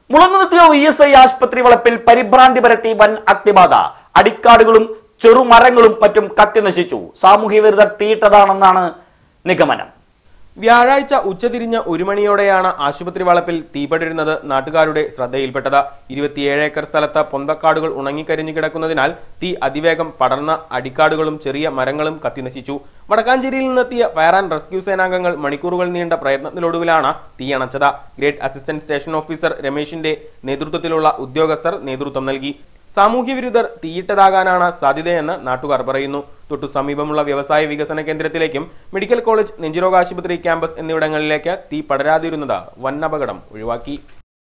മുളങ്ങുന്നത്തിയ V S I ആശുപത്രി വളപ്പിൽ പരിഭ്രാന്തി പരത്തി വൻ അഗ്നിബാധ അടിക്കാടുകളും ചെറുമരങ്ങളും മറ്റും കത്തി നശിച്ചു സാമൂഹ്യ വിരുദ്ധർ തീയിട്ടതാണെന്നാണ് നിഗമനം വ്യാഴാഴ്ച ഉച്ചതിരിഞ്ഞ് ഒരു മണിയോടെയാണ് ആശുപത്രി വളപ്പിൽ തീപടരുന്നത് നാട്ടുകാരുടെ ശ്രദ്ധയിൽപ്പെട്ടത് ഇരുപത്തിയേഴ് ഏക്കർ സ്ഥലത്ത് പൊന്തക്കാടുകൾ ഉണങ്ങിക്കരിഞ്ഞു കിടക്കുന്നതിനാൽ തീ അതിവേഗം പടർന്ന അടിക്കാടുകളും ചെറിയ മരങ്ങളും കത്തിനശിച്ചു വടക്കാഞ്ചേരിയിൽ നിന്നെത്തിയ ഫയർ ആൻഡ് റെസ്ക്യൂ സേനാംഗങ്ങൾ മണിക്കൂറുകൾ നീണ്ട പ്രയത്നത്തിനൊടുവിലാണ് തീയണച്ചത് ഗ്രേറ്റ് അസിസ്റ്റന്റ് സ്റ്റേഷൻ ഓഫീസർ രമേശിന്റെ നേതൃത്വത്തിലുള്ള ഉദ്യോഗസ്ഥർ നേതൃത്വം നൽകി സാമൂഹ്യ വിരുദ്ധർ തീയിട്ടതാകാനാണ് സാധ്യതയെന്ന് നാട്ടുകാർ പറയുന്നു തൊട്ടു സമീപമുള്ള വ്യവസായ വികസന കേന്ദ്രത്തിലേക്കും മെഡിക്കൽ കോളേജ് നെഞ്ചിരോഗ ആശുപത്രി ക്യാമ്പസ് എന്നിവിടങ്ങളിലേക്ക് തീ പടരാതിരുന്നത് വൻ അപകടം ഒഴിവാക്കി